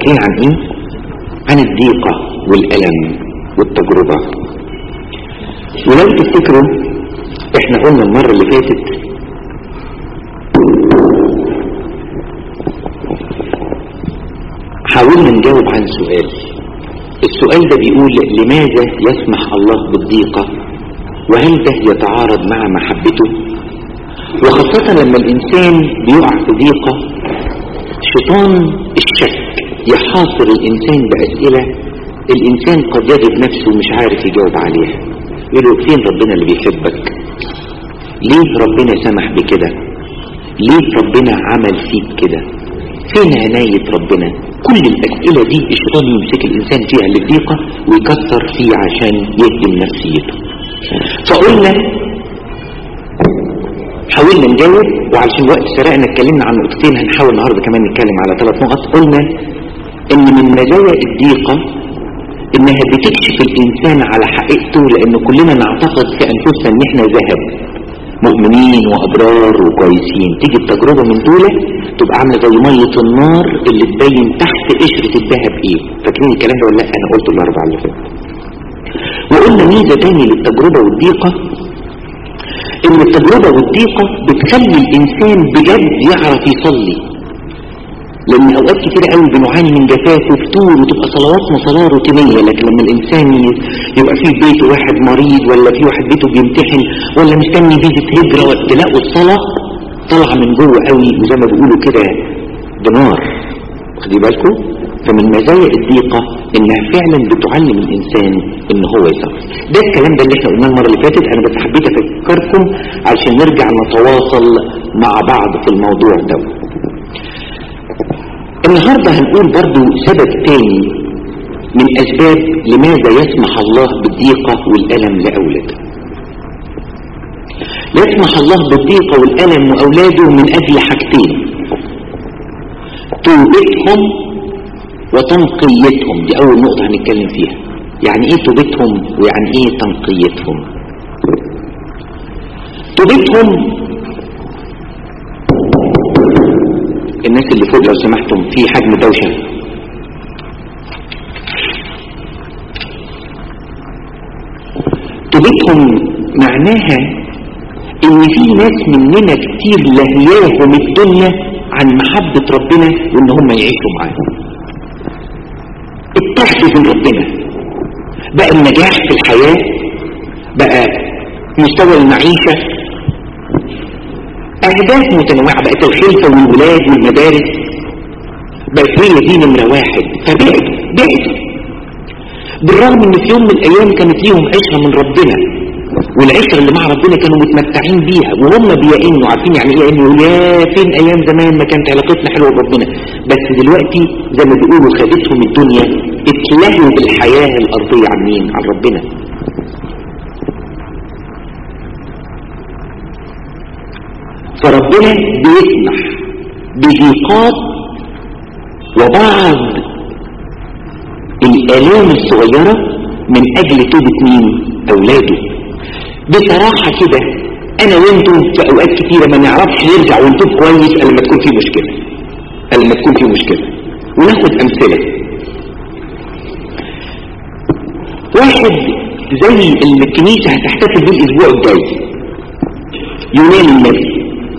فاكرين عن ايه عن الضيقة والألم والتجربة ولو تفتكروا احنا قلنا المرة اللي فاتت حاولنا نجاوب عن سؤال السؤال ده بيقول لماذا يسمح الله بالضيقة وهل ده يتعارض مع محبته وخاصة لما الإنسان بيقع في ضيقة شيطان الشك يحاصر الإنسان بأسئلة الإنسان قد يجد نفسه مش عارف يجاوب عليها يقول فين ربنا اللي بيحبك ليه ربنا سمح بكده ليه ربنا عمل فيك كده فين عناية ربنا كل الأسئلة دي الشيطان يمسك الإنسان فيها للضيقة ويكسر فيه عشان يهدم نفسيته فقلنا حاولنا نجاوب وعشان الوقت سرقنا اتكلمنا عن نقطتين هنحاول النهارده كمان نتكلم على ثلاث نقط قلنا ان من مزايا الضيقة انها بتكشف الانسان على حقيقته لان كلنا نعتقد في انفسنا ان احنا ذهب مؤمنين وابرار وكويسين تيجي التجربة من دولة تبقى عاملة زي مية النار اللي تبين تحت قشرة الذهب ايه فاكرين الكلام ده ولا لا انا قلت الاربعة اللي فاتت وقلنا ميزة تاني للتجربة والضيقة ان التجربة والضيقة بتخلي الانسان بجد يعرف يصلي لان اوقات كتيرة قوي بنعاني من جفاف وفتور وتبقى صلواتنا صلاة روتينية لكن لما الانسان يبقى في بيته واحد مريض ولا في واحد بيته بيمتحن ولا مستني فيزة هجرة تلاقوا الصلاة طالعة من جوه قوي وزي ما بيقولوا كده دمار واخدين بالكم فمن مزايا الضيقة انها فعلا بتعلم الانسان ان هو يصبر ده الكلام ده اللي احنا قلناه المرة اللي فاتت انا بس حبيت افكركم عشان نرجع نتواصل مع بعض في الموضوع ده النهاردة هنقول برضو سبب تاني من اسباب لماذا يسمح الله بالضيقة والالم لاولاده يسمح الله بالضيقة والالم واولاده من اجل حاجتين توبتهم وتنقيتهم دي اول نقطة هنتكلم فيها يعني ايه توبتهم ويعني ايه تنقيتهم توبتهم الناس اللي فوق لو سمحتم في حجم دوشة توبتهم معناها ان في ناس مننا كتير لهياهم الدنيا عن محبة ربنا وان هم يعيشوا معاه اتخذوا من ربنا بقى النجاح في الحياة بقى مستوى المعيشة اهداف متنوعة بقت الخلفة والولاد والمدارس بقت هي دي نمرة واحد فبعدوا بعدوا بالرغم ان في يوم من الايام كانت ليهم عشرة من ربنا والعشرة اللي مع ربنا كانوا متمتعين بيها وهم بيئنوا عارفين يعني ايه يقول يا فين ايام زمان ما كانت علاقتنا حلوه بربنا بس دلوقتي زي ما بيقولوا خدتهم الدنيا اتلهوا بالحياه الارضيه عن مين عن ربنا فربنا بيسمح بضيقات وبعض الالام الصغيره من اجل توبه مين اولاده بصراحة كده انا وانتم في اوقات كتيرة ما نعرفش نرجع ونتوب كويس الا لما تكون في مشكلة الا لما تكون في مشكلة وناخد امثلة واحد زي اللي الكنيسة هتحتفل بيه الاسبوع الجاي يونان النبي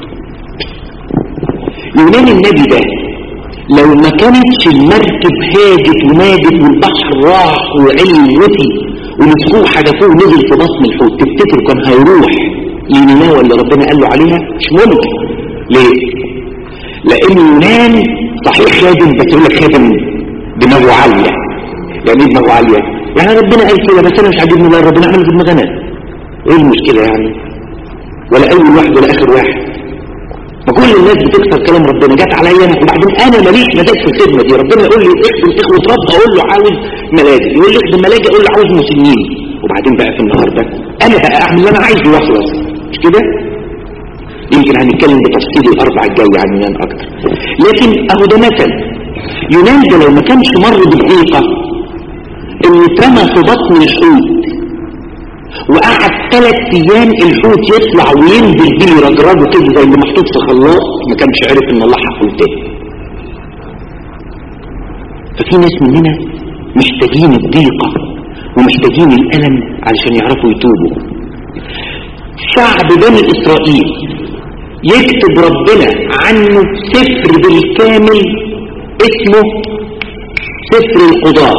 يونان النبي ده لو ما كانتش المركب هاجت ونادت والبحر راح وعلي وطي ومسكوه حدفوه نزل في بطن الحوت تفتكر كان هيروح لنينوى اللي ربنا قال له عليها مش ممكن ليه لان يونان صحيح خادم بس يقول لك خادم دماغه عاليه يعني ايه دماغه عاليه يعني ربنا قال كده بس انا مش عاجبني لا ربنا عمل في دماغي انا ايه المشكله يعني ولا اول واحد ولا اخر واحد ما كل الناس بتكسر كلام ربنا جت عليا انا وبعدين انا ماليش مزاج في الخدمه دي ربنا يقول لي اخدم اخوه رب اقول له عاوز ملاجئ يقول لي اخدم ملاجئ اقول له عاوز مسنين وبعدين بقى في النهار ده انا بقى اعمل اللي انا عايزه واخلص مش كده يمكن هنتكلم بتفصيل الاربع الجاي عن يونان اكتر لكن اهو ده مثل يونان ده لو ما كانش مر بالضيقه انه اترمى في بطن الحوت وقعد ثلاث ايام الحوت يطلع وينزل بيه يرجرجه كده زي اللي محطوط في خلاط ما كانش عارف ان الله حقه تاني ففي ناس مننا محتاجين الضيقة ومحتاجين الألم علشان يعرفوا يتوبوا شعب بني إسرائيل يكتب ربنا عنه سفر بالكامل اسمه سفر القضاء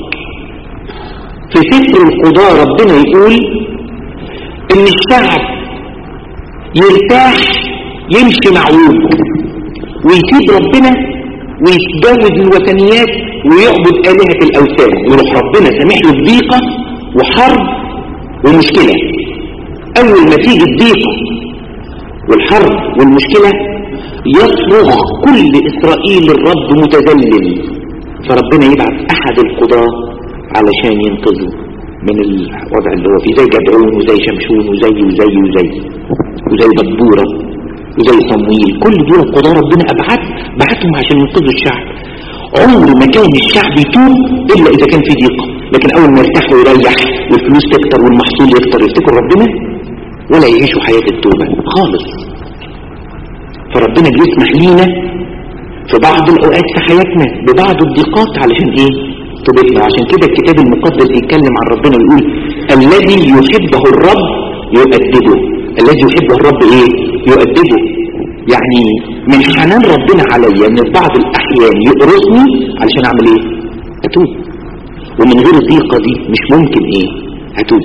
في سفر القضاء ربنا يقول ان الشعب يرتاح يمشي معوج ويسيب ربنا ويتجوز الوثنيات ويعبد آلهة الأوثان ويروح ربنا سامح له الضيقة وحرب ومشكلة أول ما تيجي الضيقة والحرب والمشكلة يصرخ كل إسرائيل الرب متذلل فربنا يبعث أحد القضاة علشان ينقذه من الوضع اللي هو فيه زي جدعون وزي شمشون وزي وزي وزي وزي دبورة وزي صمويل كل دول القضاة ربنا أبعت بعتهم عشان ينقذوا الشعب عمر ما كان الشعب يتوب إلا إذا كان في ضيقة لكن أول ما يرتاح ويريح والفلوس تكتر والمحصول يكتر يفتكر ربنا ولا يعيشوا حياة التوبة خالص فربنا بيسمح لينا في بعض الأوقات في حياتنا ببعض الضيقات علشان إيه توبتنا وعشان كده الكتاب المقدس يتكلم عن ربنا ويقول الذي يحبه الرب يؤدبه الذي يحبه الرب إيه يؤدبه يعني من حنان ربنا عليا ان في بعض الأحيان يقرصني علشان أعمل إيه أتوب ومن غير الضيقة دي مش ممكن إيه أتوب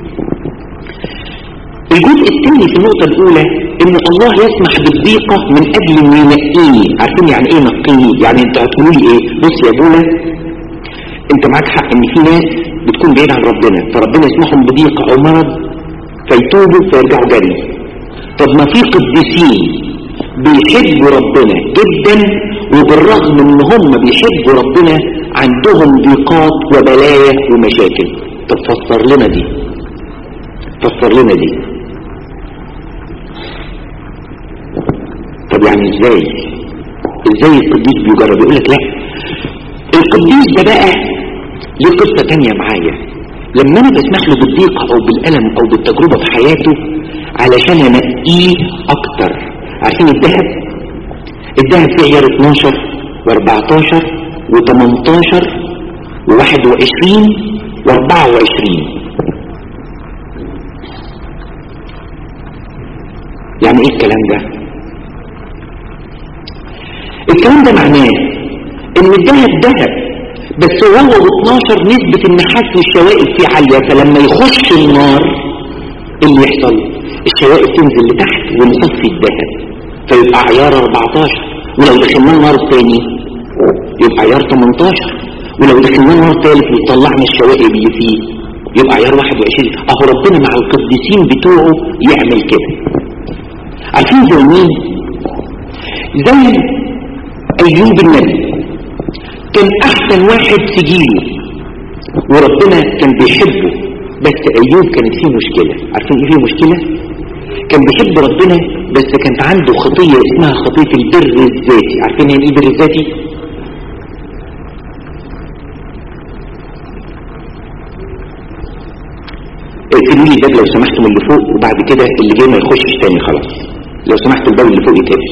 الجزء الثاني في النقطة الأولى إن الله يسمح بالضيقة من أجل إنه ينقيني عارفين يعني إيه نقيني؟ يعني أنت هتقولوا لي إيه؟ بص يا بولا أنت معاك حق إن في ناس بتكون بعيد عن ربنا فربنا يسمحهم بضيقة أو مرض فيتوبوا فيرجعوا جري طب ما في قديسين بيحبوا ربنا جدا وبالرغم ان هم بيحبوا ربنا عندهم ضيقات وبلايا ومشاكل طب فسر لنا دي فسر لنا دي طب يعني ازاي ازاي القديس بيجرب يقول لك لا القديس ده بقى ليه قصة تانية معايا لما انا بسمح له بالضيقة او بالألم او بالتجربة في حياته علشان انقيه اكتر عارفين الذهب الذهب فيه عيار 12 و14 و18 و21 و24 يعني ايه الكلام ده الكلام ده معناه ان الذهب ذهب بس هو و12 نسبة النحاس والشوائب فيه عالية فلما يخش النار اللي يحصل الشوائب تنزل لتحت ونصفي الذهب فيبقى عيار 14 ولو دخلنا النار الثاني يبقى عيار 18 ولو دخلنا النار الثالث وطلعنا الشوائب اللي فيه يبقى عيار 21 اهو ربنا مع القديسين بتوعه يعمل كده عارفين زي مين زي ايوب النبي كان احسن واحد في جيله وربنا كان بيحبه بس ايوب كانت فيه مشكلة عارفين ايه فيه مشكلة كان بيحب ربنا بس كانت عنده خطية اسمها خطية البر الذاتي عارفين يعني ايه البر الذاتي اقفلوا لي الباب لو سمحتم اللي فوق وبعد كده اللي جاي ما يخشش تاني خلاص لو سمحت الباب اللي فوق يتقفل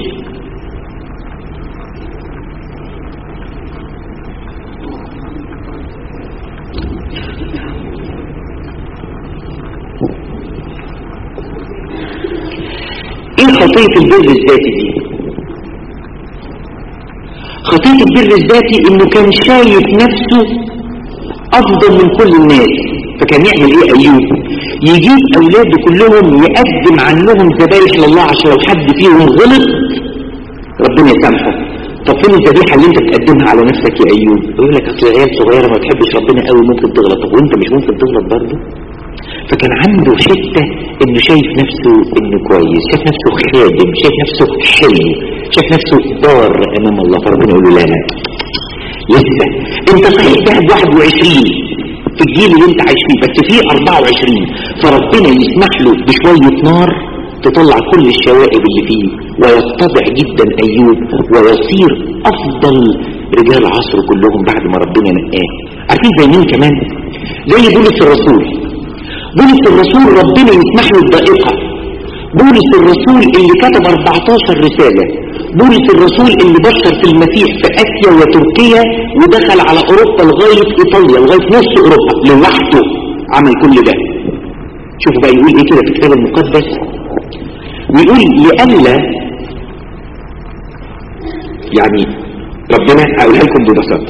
ايه خطية البر الذاتي دي خطية البر الذاتي انه كان شايف نفسه افضل من كل الناس فكان يعمل ايه ايوب يجيب اولاده كلهم يقدم عنهم ذبايح لله عشان لو حد فيهم غلط ربنا يسامحه طب فين الذبيحه اللي انت تقدمها على نفسك يا ايوب يقول لك اصل عيال صغيره ما بتحبش ربنا قوي ممكن تغلط طب وانت مش ممكن تغلط برضه فكان عنده حته انه شايف نفسه انه كويس شايف نفسه خادم شايف نفسه حلو شايف نفسه بار امام الله فربنا يقول له لا لا لسه انت صحيح ذهب 21 في الجيل اللي انت عايش فيه بس فيه 24 فربنا يسمح له بشوية نار تطلع كل الشوائب اللي فيه ويتضع جدا ايوب ويصير افضل رجال عصره كلهم بعد ما ربنا نقاه عارفين زي مين كمان زي بولس الرسول بولس الرسول ربنا يسمح له الضائقة بولس الرسول اللي كتب 14 رسالة بولس الرسول اللي بشر في المسيح في اسيا وتركيا ودخل على اوروبا لغاية ايطاليا لغاية نص اوروبا لوحده عمل كل ده شوفوا بقى يقول ايه كده في الكتاب المقدس ويقول لألا يعني ربنا اقولها لكم ببساطة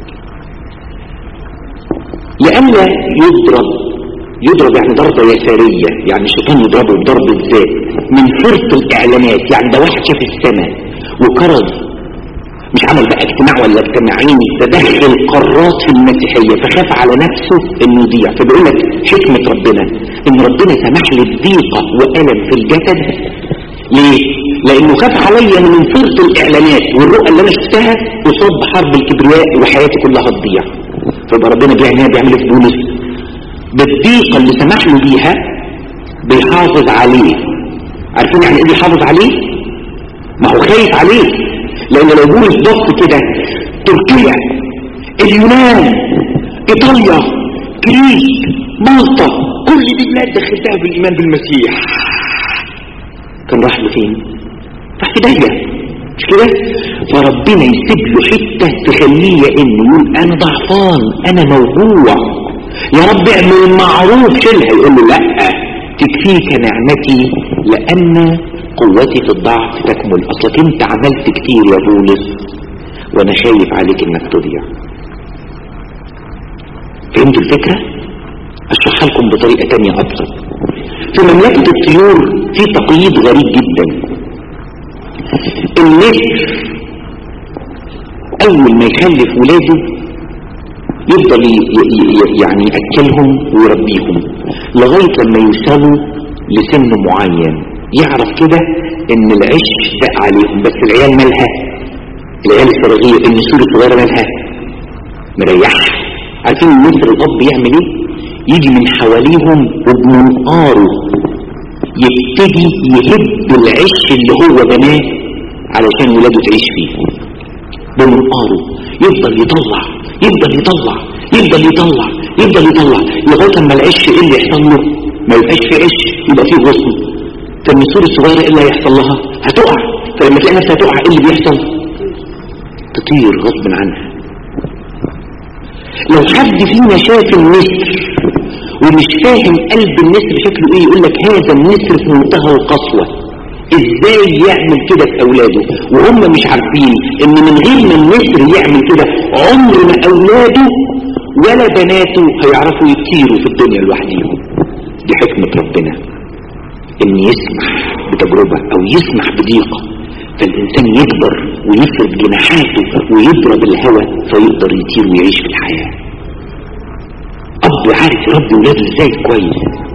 لألا يضرب يضرب يعني ضربة يسارية يعني الشيطان يضربه بضربة ذات من فرط الإعلانات يعني ده واحد شاف السماء وكرز مش عمل بقى اجتماع ولا اجتماعين ده دخل قارات في المسيحية فخاف على نفسه انه يضيع فبيقول لك حكمة ربنا ان ربنا سمح لي بضيقة وألم في الجسد ليه؟ لانه خاف عليا من فرط الاعلانات والرؤى اللي انا شفتها تصاب بحرب الكبرياء وحياتي كلها تضيع فيبقى ربنا بيعمل بيعمل في بولس بالضيقة اللي سمح له بيها بيحافظ عليه عارفين يعني ايه بيحافظ عليه ما هو خايف عليه لان لو بولس ضغط كده تركيا اليونان ايطاليا كريت مالطا كل دي بلاد دخلتها بالايمان بالمسيح كان راح لفين راح في داهيه مش كده فربنا يسيب له حته تخليه انه يقول انا ضعفان انا موجوع يا رب اعمل معروف شيلها يقول له لا تكفيك نعمتي لان قوتي في الضعف تكمل اصلك انت عملت كتير يا بولس وانا خايف عليك انك تضيع فهمتوا الفكرة اشرحها لكم بطريقة تانية ابسط في مملكة الطيور في تقييد غريب جدا النسر اول ما يخلف ولاده يفضل يعني يأكلهم ويربيهم لغاية لما يوصلوا لسن معين يعرف كده ان العش بقى عليهم بس العيال مالها العيال الصغيرة النسور الصغيرة مالها مريحة عارفين النسر الاب يعمل ايه يجي من حواليهم وبمنقاره يبتدي يهد العش اللي هو بناه علشان ولاده تعيش فيه بمنقاره يفضل يطلع يفضل يطلع يفضل يطلع يفضل يطلع لغايه اما العش ايه اللي يحصل له ما يبقاش في عش يبقى فيه غصن فالنسور الصغيره ايه اللي هيحصل لها هتقع فلما تلاقي نفسها تقع ايه اللي بيحصل تطير غصب عنها لو حد فينا شاف النسر ومش فاهم قلب النسر شكله ايه يقول لك هذا النسر في منتهى القسوه ازاي يعمل كده في اولاده وهم مش عارفين ان من غير ما النسر يعمل كده عمر ما اولاده ولا بناته هيعرفوا يطيروا في الدنيا لوحديهم دي حكمة ربنا ان يسمح بتجربة او يسمح بضيقة فالانسان يكبر ويفرد جناحاته ويضرب الهوى فيقدر يطير ويعيش في الحياة اب عارف يربي ولاده ازاي كويس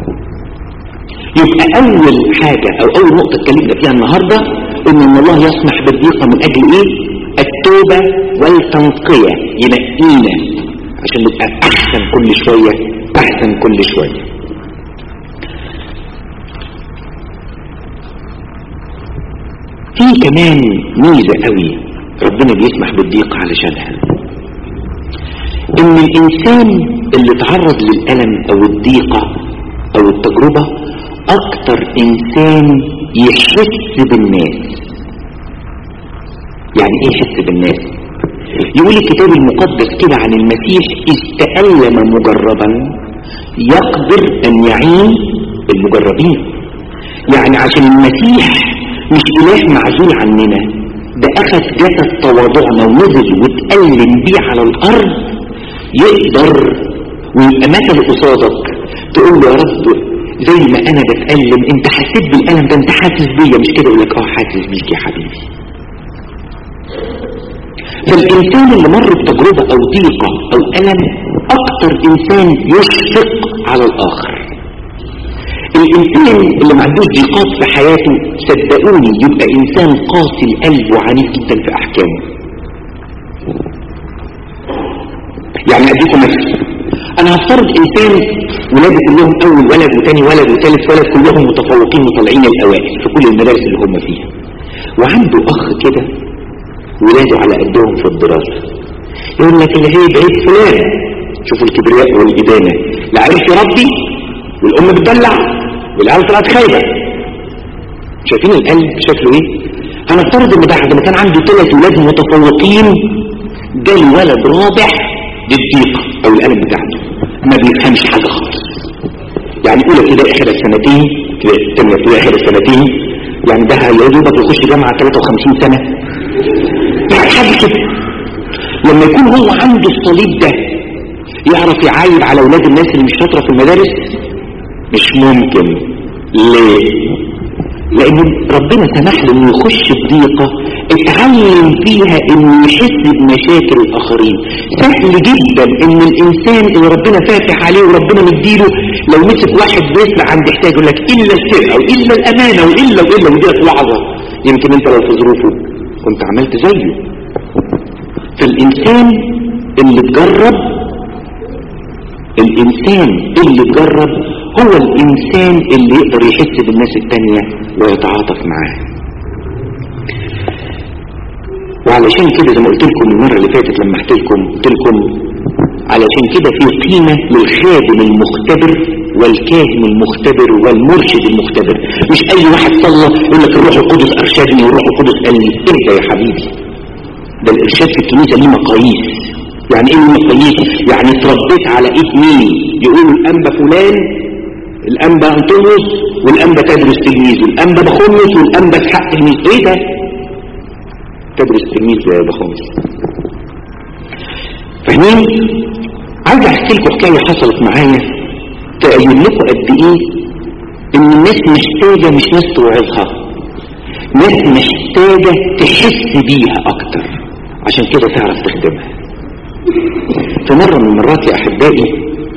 يبقى اول حاجة او اول نقطة اتكلمنا فيها النهاردة ان ان الله يسمح بالضيقة من اجل ايه التوبة والتنقية ينقينا عشان نبقى احسن كل شوية احسن كل شوية في كمان ميزة قوي ربنا بيسمح بالضيقة علشانها ان الانسان اللي تعرض للألم او الضيقة او التجربة اكتر انسان يحس بالناس يعني ايه يحس بالناس يقول الكتاب المقدس كده عن المسيح اذ تألم مجربا يقدر ان يعين المجربين يعني عشان المسيح مش اله معزول عننا ده اخذ جسد تواضعنا ونزل واتألم بيه على الارض يقدر ويبقى مثل قصادك تقول له يا رب زي ما انا بتألم انت حسيت بالألم ده انت حاسس بيا مش كده يقول لك اه حاسس بيك يا حبيبي فالإنسان اللي مر بتجربة أو ضيقة أو ألم أكتر إنسان يشفق على الآخر الإنسان اللي ما عندوش ضيقات في حياته صدقوني يبقى إنسان قاسي القلب وعنيف جدا في أحكامه يعني أديكم مثل أنا هفترض إنسان ولاده كلهم أول ولد وتاني ولد وتالت ولد كلهم متفوقين وطالعين الأوائل في كل المدارس اللي هم فيها وعنده أخ كده ولاده على قدهم في الدراسة يقول لك اللي هي بعيد فلان شوفوا الكبرياء والإدانة لا عرف يربي والأم بتدلع والعيال طلعت خايبة شايفين القلب شكله ايه هنفترض ان بعد ما كان عنده ثلاث ولاد متفوقين جالي ولد رابع للضيقة او القلب بتاعته ما بيفهمش حاجة خالص يعني اولى ابتدائي اخر السنتين تانية ابتدائي اخر السنتين يعني ده يا دوبك يخش جامعة 53 سنة يعني حاجة كده لما يكون هو عنده الصليب ده يعرف يعايب على اولاد الناس اللي مش شاطره في المدارس مش ممكن ليه لان ربنا سمح له انه يخش بضيقه اتعلم فيها انه يحس بمشاكل الاخرين سهل جدا ان الانسان اللي ربنا فاتح عليه وربنا مديله لو مسك واحد بيسرق عند احتاج يقول لك الا السرقه والا الامانه والا والا ودي وعظه يمكن انت لو في ظروفه كنت عملت زيه فالانسان اللي اتجرب الانسان اللي اتجرب هو الانسان اللي يقدر يحس بالناس التانية ويتعاطف معاه وعلشان كده زي ما قلت لكم المرة اللي فاتت لما احكي لكم قلت لكم علشان كده في قيمة للخادم المختبر والكاهن المختبر والمرشد المختبر مش اي واحد صلى يقول لك الروح القدس ارشدني والروح القدس قال لي اهدى يا حبيبي ده الارشاد في الكنيسة ليه مقاييس يعني ايه المقاييس يعني اتربيت على ايد مين يقولوا الانبا فلان الانبا انطونيوس والانبا تدرس تلميذ الانبا بخمس والانبا اسحاق تلميذ ايه ده تدرس تلميذ يا بخمس فاهمين عايز احكي لكم حكايه حصلت معايا تبين لكم قد ايه ان الناس محتاجه مش ناس توعظها ناس محتاجه تحس بيها اكتر عشان كده تعرف تخدمها في مرة من المرات يا أحبائي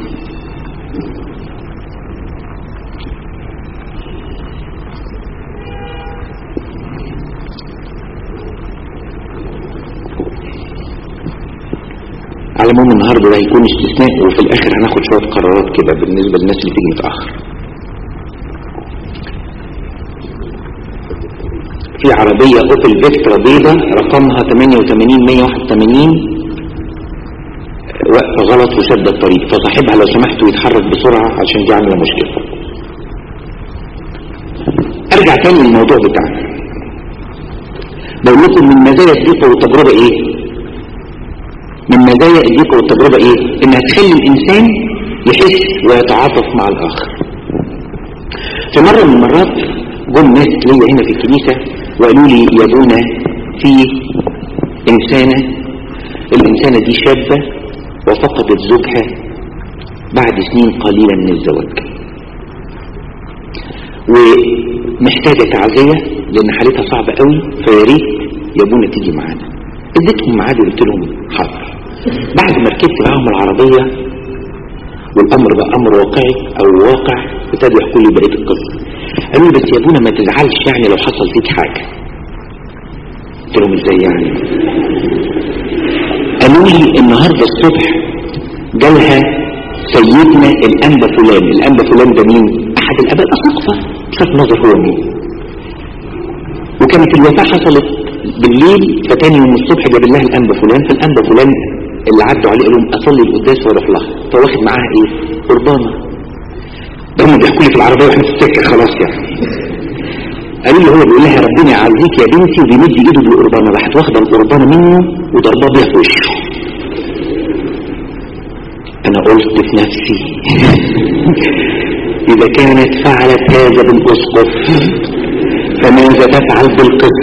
على العموم النهاردة ده هيكون استثناء وفي الآخر هناخد شوية قرارات كده بالنسبة للناس اللي تيجي متأخر في عربية اوبل فيكترا بيضة رقمها 88 181 وقف غلط وسد الطريق فصاحبها لو سمحتوا يتحرك بسرعة عشان دي عاملة مشكلة ارجع تاني للموضوع بتاعنا بقول لكم من مزايا الضيقة والتجربة ايه من مزايا الضيقة والتجربة ايه انها تخلي الانسان يحس ويتعاطف مع الاخر في مرة من المرات جم ناس ليا هنا في الكنيسة وقالوا لي يا دونا في انسانة الانسانة دي شابة وفقدت زوجها بعد سنين قليلة من الزواج ومحتاجة تعزية لان حالتها صعبة قوي فياريت يا ابونا تيجي معانا اديتهم ميعاد قلت لهم حاضر بعد ما ركبت معاهم العربية والامر بقى امر واقعي او واقع ابتدوا يحكوا لي بقية القصة قالوا لي بس يا ابونا ما تزعلش يعني لو حصل فيك حاجة قلت لهم ازاي يعني قالوا لي النهاردة الصبح جالها سيدنا الانبا فلان الانبا فلان ده مين احد الاباء الاساقفه بصرف نظر هو مين وكانت الوفاة حصلت بالليل فتاني يوم الصبح جاب لها الانبا فلان فالانبا فلان اللي عدوا عليه قال لهم اصلي القداس واروح لها فواخد معاها ايه قربانه ده هم بيحكوا لي في العربيه واحنا في السكه خلاص يعني قالوا لي هو بيقول لها ربنا يعزيك يا بنتي وبيمد ايده بالقربانه راحت واخده القربانه منه وضربها بيها في وشه انا قلت في نفسي اذا كانت فعلت هذا بالاسقف فماذا تفعل بالقدس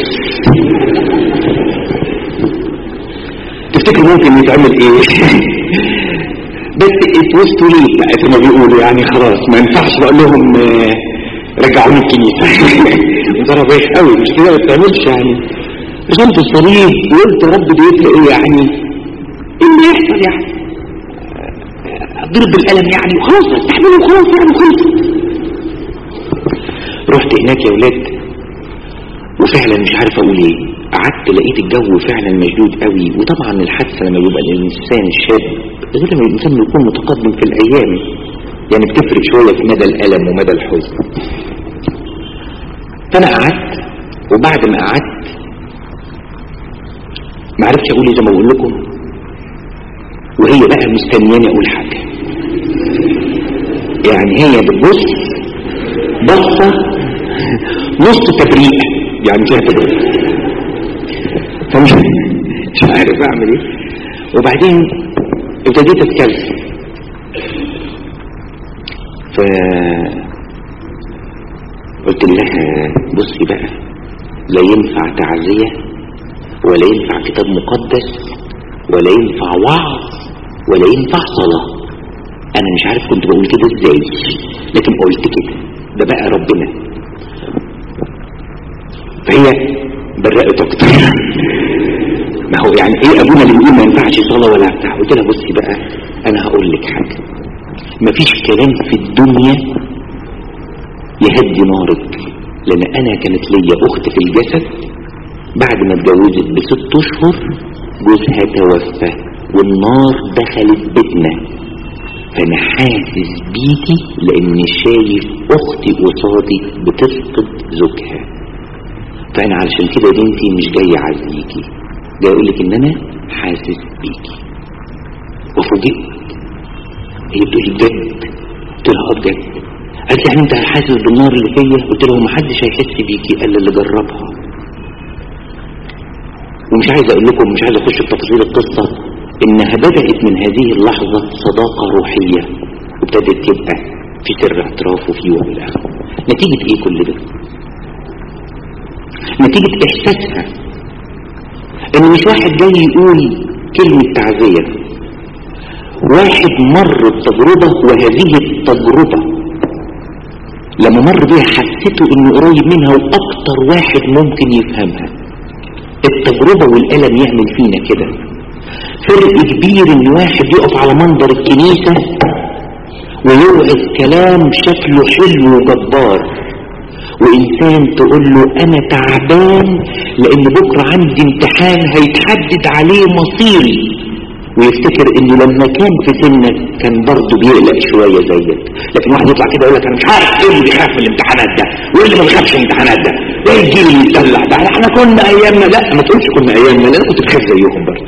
تفتكر ممكن يتعمل ايه بس اتوست لي بقى زي ما بيقولوا يعني خلاص ما ينفعش بقول لهم آه، رجعوني الكنيسه ده وحش قوي مش كده ما بتعملش يعني رسمت الصليب وقلت يا رب ده يفرق ايه يعني ايه اللي يحصل يعني اضرب بالقلم يعني وخلاص استحمله وخلاص يعني وخلص رحت هناك يا ولاد وفعلا مش عارف اقول ايه قعدت لقيت الجو فعلا مشدود قوي وطبعا الحادثه لما يبقى الانسان شاب غير لما الانسان يكون متقدم في الايام يعني بتفرق شويه في مدى الالم ومدى الحزن فانا قعدت وبعد ما قعدت ما عرفتش اقول زي ما بقول لكم وهي بقى مستنياني اقول حاجه يعني هي بتبص بصه نص تبريئة يعني فيها تبريئة فمش مش عارف اعمل ايه وبعدين ابتديت اتكلم ف قلت لها بصي بقى لا ينفع تعزية ولا ينفع كتاب مقدس ولا ينفع وعظ ولا ينفع صلاة انا مش عارف كنت بقول كده ازاي لكن قلت كده ده بقى ربنا فهي برقت اكتر ما هو يعني ايه ابونا اللي بيقول ما ينفعش صلاة ولا بتاع قلت لها بصي بقى انا هقول لك حاجة مفيش كلام في الدنيا يهدي نارك لان انا كانت ليا اخت في الجسد بعد ما اتجوزت بست اشهر جوزها توفى والنار دخلت بيتنا فانا حاسس بيكي لاني شايف اختي قصادي بتفقد زوجها فانا علشان كده يا بنتي مش جاي اعزيكي جاي اقول لك ان انا حاسس بيكي وفوجئت هي بتقولي بجد قلت لها اه بجد قالت لي يعني انت حاسس بالنار اللي فيا قلت له ما حدش هيحس بيكي الا اللي جربها ومش عايز اقول لكم مش عايز اخش في تفاصيل القصه انها بدات من هذه اللحظه صداقه روحيه وابتدت تبقى في سر اعتراف وفي والى اخره نتيجه ايه كل ده نتيجه احساسها ان مش واحد جاي يقول كلمه تعزيه واحد مر بتجربه وهذه التجربه لما مر بيها حسيته انه قريب منها واكتر واحد ممكن يفهمها التجربة والألم يعمل فينا كده فرق كبير ان واحد يقف على منبر الكنيسة ويوعظ كلام شكله حلو وجبار وإنسان تقول له أنا تعبان لأن بكرة عندي امتحان هيتحدد عليه مصيري ويفتكر انه لما كان في سنك كان برضه بيقلق شوية زيك لكن واحد يطلع كده يقول لك انا مش عارف ايه اللي بيخاف من الامتحانات ده وايه اللي ما بيخافش من الامتحانات ده ايه الجيل اللي يتدلع ده احنا كنا ايامنا لا ما تقولش كنا ايامنا لا انا كنت بخاف زيهم برضه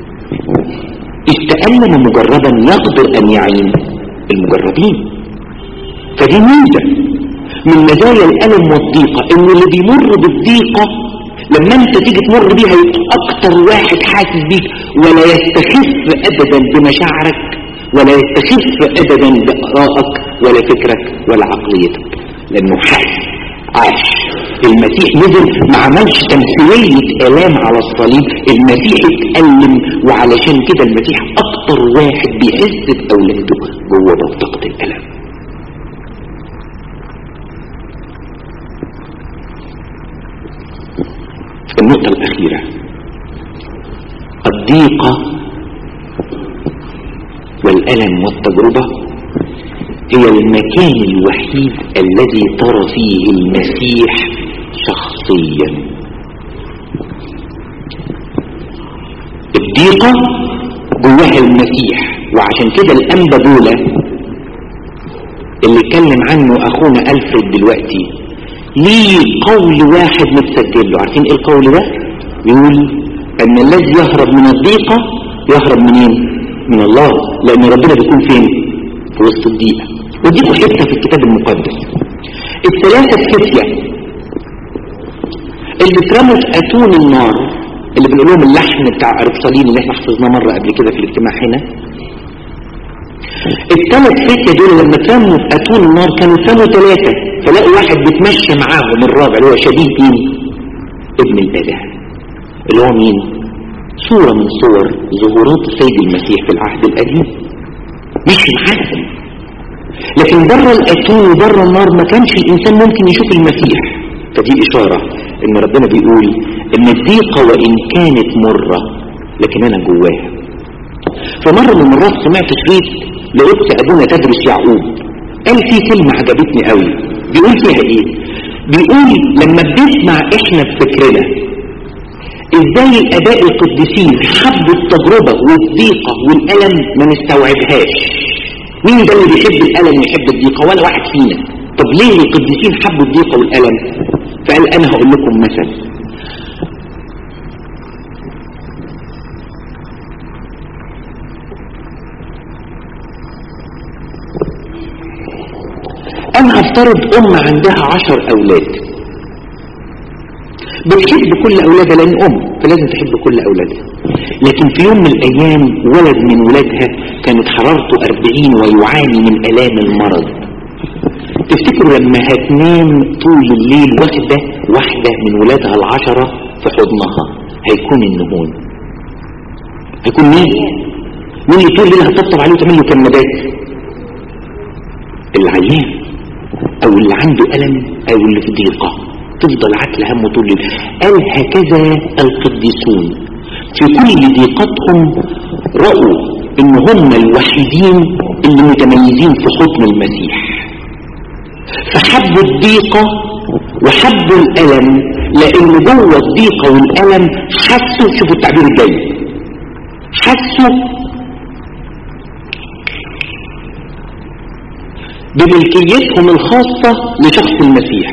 استألم مجربا يقدر ان يعين المجربين فدي ميزة من مزايا الألم والضيقة ان اللي بيمر بالضيقة لما انت تيجي تمر بيها يبقى اكتر واحد حاسس بيك ولا يستخف ابدا بمشاعرك ولا يستخف ابدا بارائك ولا فكرك ولا عقليتك لانه حاسس عاش المسيح نزل ما عملش تمثيلية الام على الصليب المسيح اتألم وعلشان كده المسيح اكتر واحد بيحس باولاده جوه بطاقة الالم النقطة الأخيرة الضيقة والألم والتجربة هي المكان الوحيد الذي ترى فيه المسيح شخصيا الضيقة جواها المسيح وعشان كده الأنبا دولة اللي اتكلم عنه أخونا ألفريد دلوقتي ليه قول واحد متسجل له عارفين ايه القول ده يقول ان الذي يهرب من الضيقة يهرب منين من الله لان ربنا بيكون فين في وسط الضيقة وديكوا حتة في الكتاب المقدس الثلاثة فتية اللي اترموا في اتون النار اللي بنقول لهم اللحن بتاع اربصالين اللي احنا حفظناه مرة قبل كده في الاجتماع هنا الثلاث فتية دول لما اترموا في اتون النار كانوا اترموا ثلاثة فلاقوا واحد بيتمشى معاهم الرابع اللي هو شبيه مين ابن الآلهة اللي هو مين صورة من صور ظهورات السيد المسيح في العهد القديم مش معاهم لكن بره الاتون وبره النار ما كانش الانسان ممكن يشوف المسيح فدي اشارة ان ربنا بيقول ان الضيقة وان كانت مرة لكن انا جواها فمرة من المرات سمعت شريط لقدس ابونا تدرس يعقوب قال في كلمة عجبتني قوي بيقول فيها ايه بيقول لما بنسمع احنا بفكرنا ازاي الاباء القديسين حبوا التجربة والضيقة والالم ما نستوعبهاش مين ده اللي بيحب الالم ويحب الضيقة ولا واحد فينا طب ليه القديسين حبوا الضيقة والالم فقال انا هقول لكم مثل انا هفترض ام عندها عشر اولاد بتحب كل أولادها لأن أم فلازم تحب كل أولادها لكن في يوم من الأيام ولد من ولادها كانت حرارته أربعين ويعاني من ألام المرض تفتكروا لما هتنام طول الليل واخدة واحدة من ولادها العشرة في حضنها هيكون النهون هيكون مين مين اللي طول الليل هتطبطب عليه وتعمل له كمادات العيان او اللي عنده ألم او اللي في ضيقة تفضل عتل همه طول الليل قال هكذا القديسون في كل ضيقتهم رأوا ان هم الوحيدين اللي متميزين في حضن المسيح فحبوا الضيقة وحبوا الألم لأن جوه الضيقة والألم حسوا شوفوا التعبير الجاي حسوا بملكيتهم الخاصة لشخص المسيح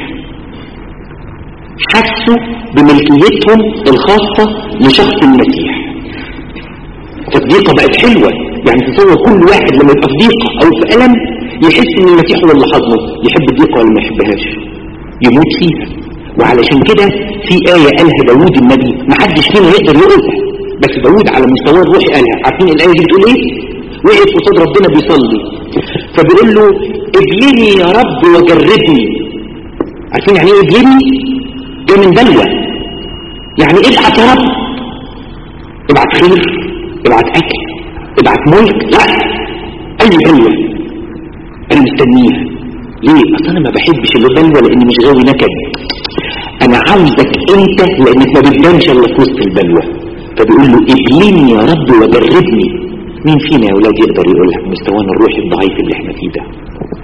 حسوا بملكيتهم الخاصة لشخص المسيح فالضيقة بقت حلوة يعني تصور كل واحد لما يبقى في ضيقة أو في ألم يحس ان المسيح هو اللي حضنه يحب الضيقة ولا ما يحبهاش يموت فيها وعلشان كده في آية قالها داوود النبي ما حدش فينا يقدر يقولها بس داوود على مستواه الروحي قالها عارفين الآية دي بتقول ايه وقف قصاد ربنا بيصلي فبيقول له ابلني يا رب وجربني عارفين يعني ايه ابلني جاي من بلوى يعني ابعت يا رب ابعت خير ابعت اكل ابعت ملك لا اي بلوى انا مستنيها ليه اصل انا ما بحبش اللي بلوى لاني مش غاوي نكد انا عاوزك انت لانك ما بتبانش الا في وسط البلوى فبيقول له ابلني يا رب وجربني مين فينا يا اولاد يقدر يقولها بمستوانا الروحي الضعيف اللي احنا فيه ده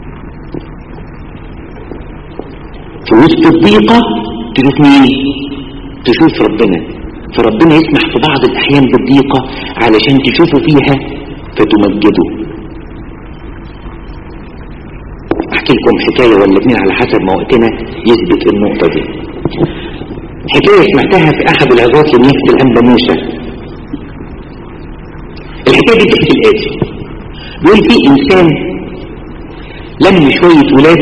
في وسط الضيقة تشوف مين تشوف ربنا فربنا يسمح في بعض الاحيان بالضيقة علشان تشوفوا فيها فتمجدوا احكي لكم حكاية ولا اتنين على حسب ما وقتنا يثبت النقطة دي حكاية سمعتها في احد العظات لنيفة الانبا موسى الحكاية دي بتحكي الآتي بيقول في إنسان لم شوية ولاد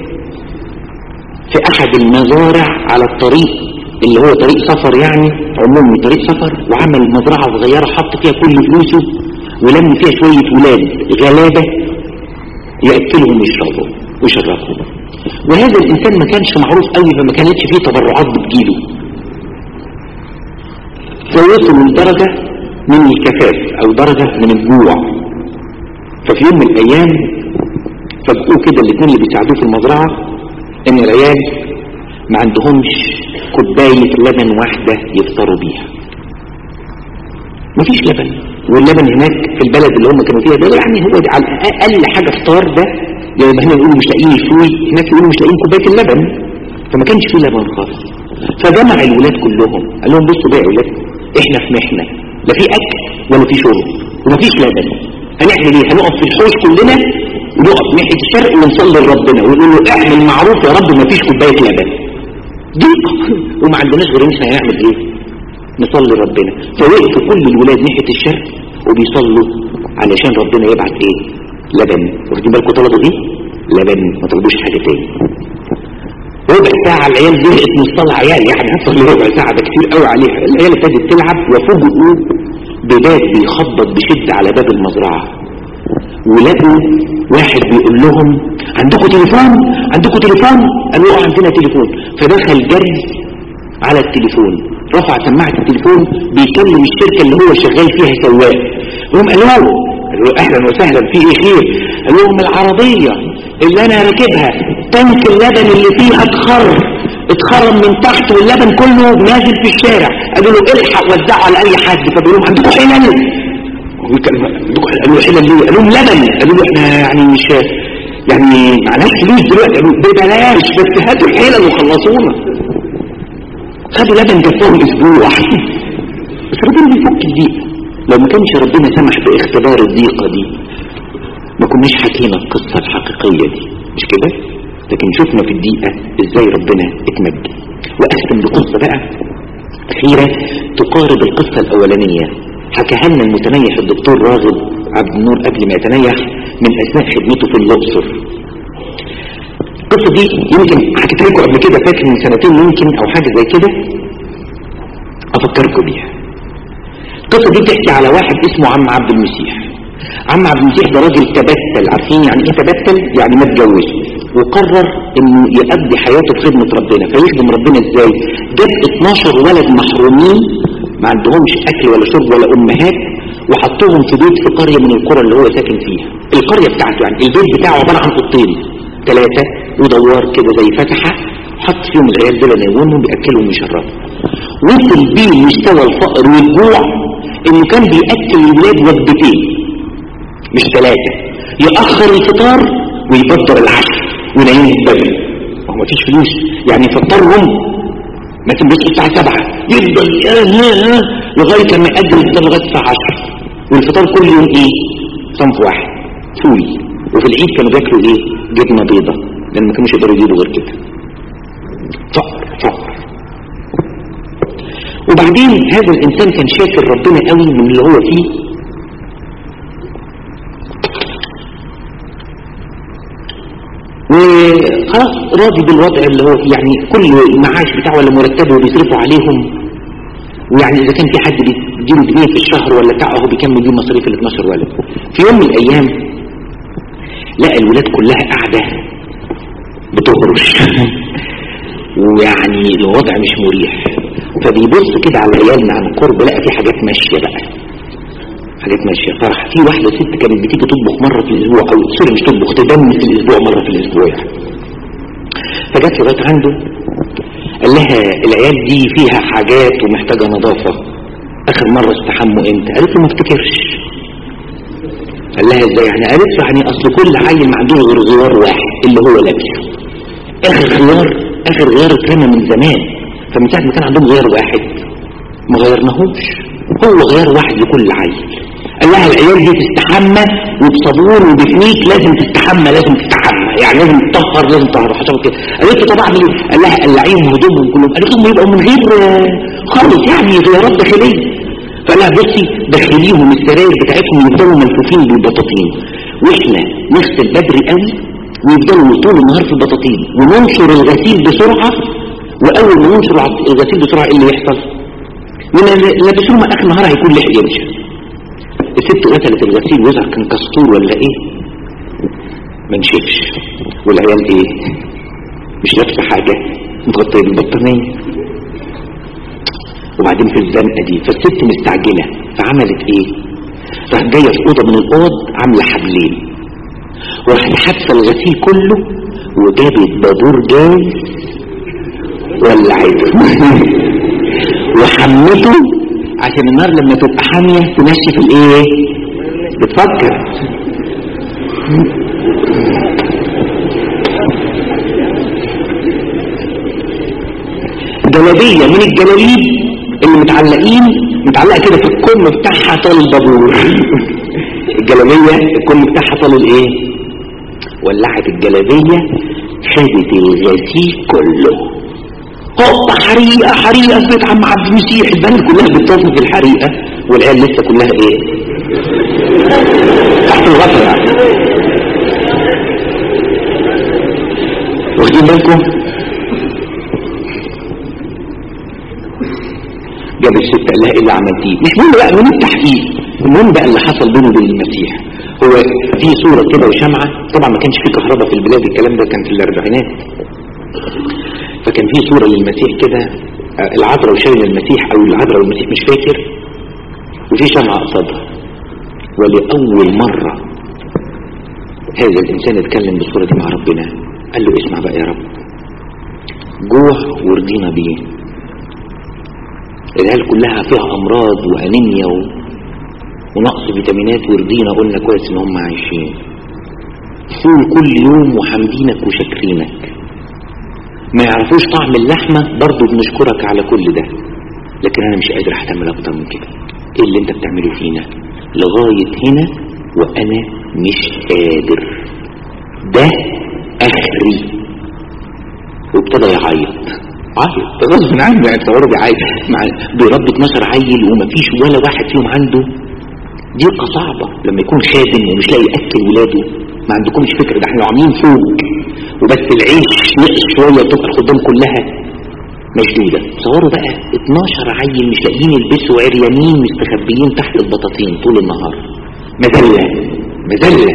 في أحد المزارع على الطريق اللي هو طريق سفر يعني عمومي طريق سفر وعمل مزرعة صغيرة حط فيها كل فلوسه ولم فيها شوية ولاد غلابة يأكلهم ويشربوا ويشربوا وهذا الإنسان ما كانش معروف قوي فما كانتش فيه تبرعات بتجيله فوصلوا لدرجة من الكفاف او درجة من الجوع ففي يوم من الايام فجأوه كده الاثنين اللي بيساعدوه في المزرعة ان العيال ما عندهمش كوباية لبن واحدة يفطروا بيها مفيش لبن واللبن هناك في البلد اللي هم كانوا فيها ده يعني هو ده على اقل حاجة فطار ده لما هنا يقولوا مش لاقيين يشوي هناك يقولوا مش لاقيين كوباية اللبن فما كانش فيه لبن خالص فجمع الولاد كلهم قال لهم بصوا بقى يا ولاد احنا في محنه لا في اكل ولا في شرب ومفيش لبن هنعمل ايه هنقف في الحوش كلنا ونقف ناحيه الشرق ونصلي لربنا ونقول له اعمل معروف يا رب مفيش كوبايه لبن ضيق وما عندناش غير احنا هنعمل ايه نصلي ربنا فوقفوا كل الولاد ناحيه الشرق وبيصلوا علشان ربنا يبعت ايه لبن واخدين بالكم طلبوا ايه لبن ما طلبوش حاجه تاني ربع ساعة العيال زهقت من الصلاة عيال يعني هتصلي ربع ساعة ده كتير قوي عليها العيال ابتدت تلعب وفوجئوا بباب بيخبط بشدة على باب المزرعة ولقوا واحد بيقول لهم عندكم تليفون عندكم تليفون قالوا اه عندنا تليفون فدخل جري على التليفون رفع سماعة التليفون بيكلم الشركة اللي هو شغال فيها سواق هم قالوا قالوا اهلا وسهلا في ايه خير قال لهم العربية اللي انا راكبها تانك اللبن اللي فيها اتخر اتخرم من تحت واللبن كله نازل في الشارع قالوا له الحق وزعه على اي حد فبيقول لهم عندكم حلل قالوا حلل ليه قالوا لهم لبن قالوا له احنا يعني مش يعني معناش فلوس دلوقتي قالوا ببلاش بس هاتوا الحلل وخلصونا خدوا لبن جفاهم اسبوع بس ربنا بيفك الضيقه لو ما كانش ربنا سمح باختبار الضيقه دي ما كناش حكينا القصه الحقيقيه دي مش كده لكن شفنا في الدقيقة ازاي ربنا اتمجد واختم بقصة بقى اخيرة تقارب القصة الاولانية حكاها لنا المتنيح الدكتور راغب عبد النور قبل ما يتنيح من اثناء خدمته في الاقصر القصة دي يمكن حكيت لكم قبل كده فاكر من سنتين يمكن او حاجة زي كده افكركم بيها القصة دي تحكي على واحد اسمه عم عبد المسيح عم عبد المسيح ده راجل تبتل عارفين يعني ايه تبتل يعني ما اتجوز وقرر انه يقضي حياته في خدمة ربنا فيخدم ربنا ازاي جاب 12 ولد محرومين ما عندهمش اكل ولا شرب ولا امهات وحطوهم في بيت في قرية من القرى اللي هو ساكن فيها القرية بتاعته يعني البيت بتاعه عبارة عن اوضتين ثلاثة ودوار كده زي فتحة حط فيهم العيال دول ينومهم بياكلهم ويشربهم وصل بيه مستوى الفقر والجوع انه كان بياكل الولاد وجبتين مش ثلاثة يأخر الفطار ويبدر العشاء وينيمهم بدري ما هو مفيش فلوس يعني يفطرهم مثلا بيصحوا الساعة سبعة يفضل ياه لغاية لما يأجل الفطار لغاية الساعة 10 والفطار كل يوم ايه صنف واحد فول وفي العيد كانوا بياكلوا ايه جبنة بيضة لان ما كانوش يقدروا يجيبوا غير كده فقر فقر وبعدين هذا الانسان كان شاكر ربنا قوي من اللي هو فيه وخلاص راضي بالوضع اللي هو فيه يعني كل المعاش بتاعه ولا مرتبه بيصرفوا عليهم ويعني اذا كان في حد بيديله جنيه في الشهر ولا بتاع هو بيكمل بيه مصاريف ال 12 ولد في يوم من الايام لقى الولاد كلها قاعده بتهرش ويعني الوضع مش مريح فبيبص كده على العيال عن قرب لقى في حاجات ماشيه بقى حاجات ماشيه فرح في واحده ست كانت بتيجي تطبخ مره في الاسبوع او سوري مش تطبخ تدم في الاسبوع مره في الاسبوع يعني فجت لغايه عنده قال لها العيال دي فيها حاجات ومحتاجه نظافه اخر مره استحموا امتى قالت له ما افتكرش قال لها ازاي يعني قالت له يعني اصل كل عيل ما عندوش غير غيار واحد اللي هو لابسه اخر غيار اخر غيار اترمى من زمان فمن ساعه ما كان عندهم غيار واحد ما غيرناهوش هو غيار واحد لكل عيل قال لها العيال دي تستحمى وبصابون وبفنيك لازم تستحمى لازم تستحمى يعني لازم تطهر لازم تطهر حسب كده قالت له طب اعمل ايه قال لها قلعيهم هدومهم كلهم قالت لهم يبقوا من غير خالص يعني غيارات داخليه فقال لها بصي دخليهم السراير بتاعتهم يفضلوا ملفوفين بالبطاطين واحنا نغسل بدري قوي ويفضلوا طول النهار في البطاطين وننشر الغسيل بسرعه واول ما ننشر الغسيل بسرعه ايه اللي يحصل؟ لابسهم اخر النهار هيكون لحق يمشي الست قتلت الغسيل وزع كان كسطور ولا ايه ما نشفش والعيال ايه مش لابسه حاجه متغطيه بالبطانيه وبعدين في الزنقه دي فالست مستعجله فعملت ايه راح جايه في اوضه من الاوض عامله حبلين وراحت حادثه الغسيل كله وجابت بابور جاز ولعته وحمته عشان النار لما تبقى حامية تنشف الايه بتفكر جلابية من الجلاليب اللي متعلقين متعلقة كده في الكم بتاعها طال البابور الجلابية الكم بتاعها طال الايه ولعت الجلابية خدت الغسيل كله هوبا حريقة حريقة في بيت عم عبد المسيح البلد كلها بتطوف في الحريقة والعيال لسه كلها ايه تحت الغطا يعني واخدين بالكم جاب الست قال لها ايه اللي عملتيه مش مهم بقى من التحقيق المهم بقى اللي حصل بينه وبين المسيح هو في صورة كده وشمعة طبعا ما كانش في كهرباء في البلاد الكلام ده كان في الاربعينات فكان في صورة للمسيح كده العذراء وشايل المسيح او العذراء والمسيح مش فاكر وفي شمعة قصادها ولأول مرة هذا الإنسان اتكلم بالصورة دي مع ربنا قال له اسمع بقى يا رب جوع ورضينا بيه العيال كلها فيها أمراض وأنيميا و... ونقص فيتامينات ورضينا قلنا كويس إن هم عايشين فول كل يوم وحامدينك وشاكرينك ما يعرفوش طعم اللحمة برضو بنشكرك على كل ده لكن انا مش قادر احتمل اكتر من كده ايه اللي انت بتعمله فينا لغاية هنا وانا مش قادر ده اخري وابتدى يعيط عيط غصب عنه يعني تصوروا بيعيط مع بيربي 12 عيل ومفيش ولا واحد فيهم عنده ضيقة صعبة لما يكون خادم ومش لاقي ياكل ولاده ما عندكمش فكرة ده احنا عاملين فوق وبس العيش نقص شوية وتبقى الخدام كلها مشدودة تصوروا بقى 12 عيل مش لاقيين يلبسوا عريانين مستخبيين تحت البطاطين طول النهار مذلة مذلة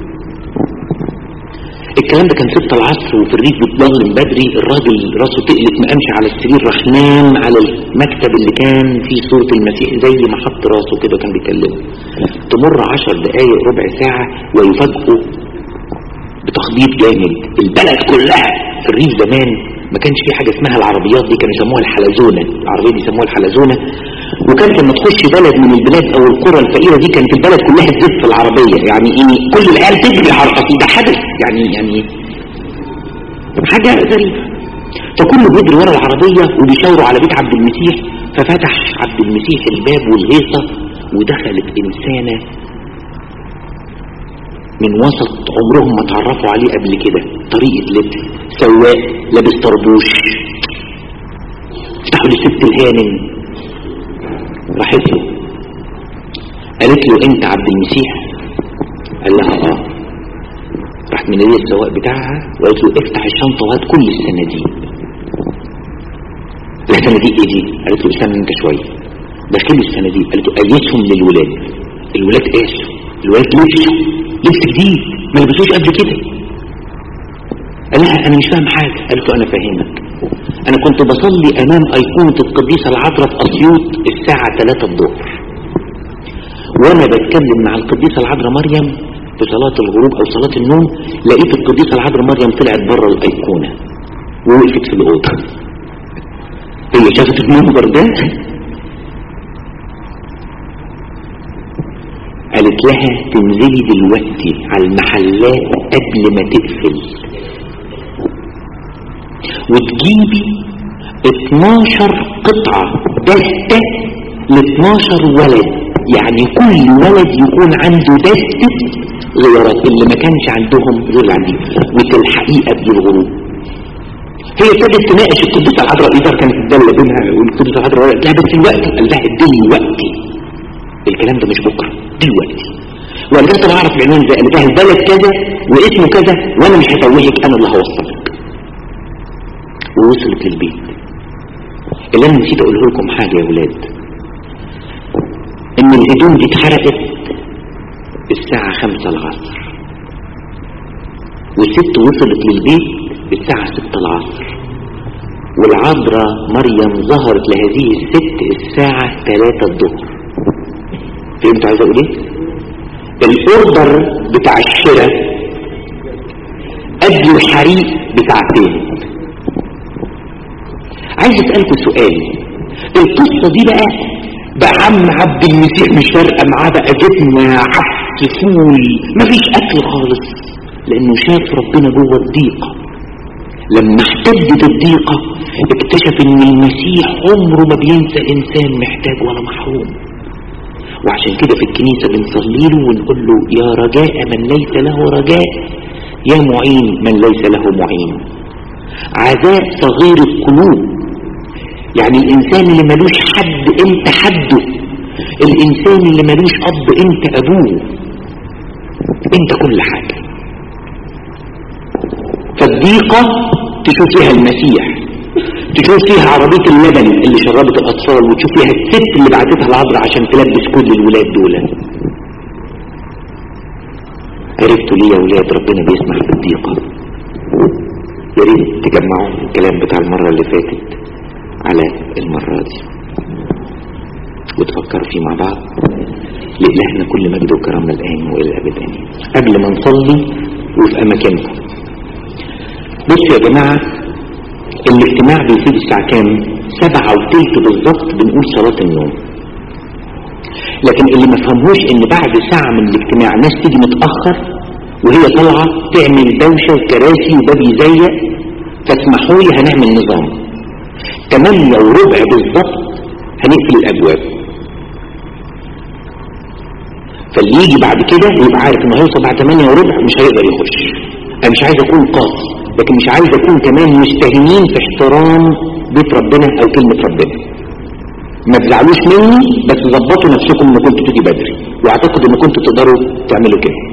الكلام ده كان ستة العصر وفي الريف بتضلم بدري الراجل راسه تقلت ما قامش على السرير راح نام على المكتب اللي كان فيه صورة المسيح زي ما حط راسه كده كان بيكلمه تمر عشر دقايق ربع ساعة ويفاجئوا بتخبيط جامد البلد كلها في الريف زمان ما كانش في حاجة اسمها العربيات دي كانوا يسموها الحلزونة العربية دي يسموها الحلزونة وكانت لما تخش بلد من البلاد او القرى الفقيرة دي كانت البلد كلها تزف في العربية يعني ايه كل العيال تجري على القصيدة حدث يعني يعني حاجة غريبة فكله بيجري ورا العربية وبيشاوروا على بيت عبد المسيح ففتح عبد المسيح الباب والهيصة ودخلت إنسانة من وسط عمرهم ما تعرفوا عليه قبل كده طريقة لبس سواق لابس طربوش افتحوا لست الهانم راحت له قالت له انت عبد المسيح قال لها اه راحت من السواق بتاعها وقالت له افتح الشنطة وهات كل الصناديق الصناديق ايه دي قالت له استنى انت شوية دخلوا الصناديق قالت له قيسهم للولاد الولاد قاسوا الولاد لبسوا لبس جديد ما لبسوش قبل كده قال لها انا مش فاهم حاجة قالت له انا فاهمك انا كنت بصلي امام ايقونة القديسة العذراء في اسيوط الساعة 3 الظهر وانا بتكلم مع القديسة العذراء مريم في صلاة الغروب او صلاة النوم لقيت القديسة العذراء مريم طلعت بره الايقونة ووقفت في الاوضة هي شافت المنظر ده قالت لها تنزلي دلوقتي على المحلات قبل ما تقفل وتجيبي 12 قطعة دستة ل 12 ولد يعني كل ولد يكون عنده دستة غيارات اللي ما كانش عندهم غير اللي عندي وتلحقيه قبل الغروب هي ابتدت تناقش القديسة العذراء إذا كانت الدالة بينها والقديسة العذراء لا بس دلوقتي قال لها دلوقتي الكلام ده مش بكرة دلوقتي وانا لازم اعرف العنوان ده قال لها البلد كذا واسمه كذا وانا مش هتوهك انا اللي هوصلك ووصلت للبيت اللي انا نسيت اقوله لكم حاجة يا ولاد ان الهدوم دي اتحرقت الساعة خمسة العصر والست وصلت للبيت الساعة ستة العصر والعذراء مريم ظهرت لهذه الست الساعة ثلاثة الظهر فهمت عايز اقول ايه الاوردر بتاع الشراء قد الحريق بساعتين عايز اسألكم سؤال القصة دي بقى بقى عم عبد المسيح مش فارقه معاه بقى جبنة عدس فول مفيش اكل خالص لانه شاف ربنا جوه الضيقة لما احتدت الضيقة اكتشف ان المسيح عمره ما بينسى انسان محتاج ولا محروم وعشان كده في الكنيسة بنصلي له ونقول له يا رجاء من ليس له رجاء يا معين من ليس له معين عزاء صغير القلوب يعني الإنسان اللي ملوش حد انت حده الإنسان اللي ملوش أب انت أبوه انت كل حاجة فالضيقة تشوف فيها المسيح تشوف فيها عربية اللبن اللي شربت الأطفال وتشوف فيها الست اللي بعتتها العذراء عشان تلبس كل الولاد دول عرفتوا ليه يا ولاد ربنا بيسمح بالضيقة يا ريت تجمعوا الكلام بتاع المرة اللي فاتت على المرة دي وتفكروا فيه مع بعض لإلهنا كل مجد وكرم الآن وإلى الأبد آمين قبل ما نصلي وفي أماكنكم بصوا يا جماعة الاجتماع بيفيد الساعة كام سبعة وتلت بالظبط بنقول صلاة النوم لكن اللي ما فهموش ان بعد ساعة من الاجتماع ناس تيجي متأخر وهي طالعة تعمل دوشة وكراسي وباب يزيق فاسمحوا لي هنعمل نظام تمانية وربع بالظبط هنقفل الابواب فاللي يجي بعد كده يبقى عارف انه هيوصل بعد 8 وربع مش هيقدر يخش انا مش عايز اكون قاسي لكن مش عايز اكون كمان مستهينين في احترام بيت ربنا او كلمة ربنا ما تزعلوش مني بس ظبطوا نفسكم ان كنتوا تيجي بدري واعتقد ان كنتوا تقدروا تعملوا كده